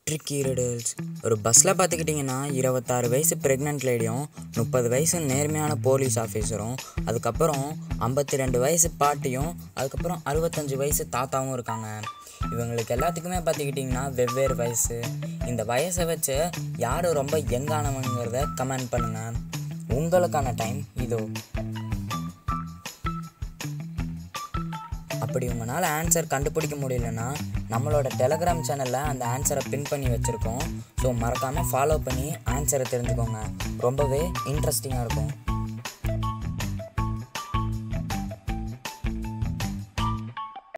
tricky riddles ஒரு பஸ்ஸில் பார்த்துக்கிட்டிங்கன்னா இருபத்தாறு வயசு ப்ரெக்னென்ட் லேடியும் முப்பது வயசு நேர்மையான போலீஸ் ஆஃபீஸரும் அதுக்கப்புறம் ஐம்பத்தி ரெண்டு வயசு பாட்டியும் அதுக்கப்புறம் அறுபத்தஞ்சு வயசு தாத்தாவும் இருக்காங்க இவங்களுக்கு எல்லாத்துக்குமே பார்த்துக்கிட்டிங்கன்னா வெவ்வேறு வயசு இந்த வயசை வச்சு யார் ரொம்ப யங்கானவங்கிறத கமெண்ட் பண்ணுங்கள் உங்களுக்கான டைம் இதோ அப்படி உங்களால் ஆன்சர் கண்டுபிடிக்க முடியலன்னா நம்மளோட டெலகிராம் சேனலில் அந்த ஆன்சரை பின் பண்ணி வச்சுருக்கோம் ஸோ மறக்காமல் ஃபாலோ பண்ணி ஆன்சரை தெரிஞ்சுக்கோங்க ரொம்பவே இன்ட்ரெஸ்டிங்காக இருக்கும்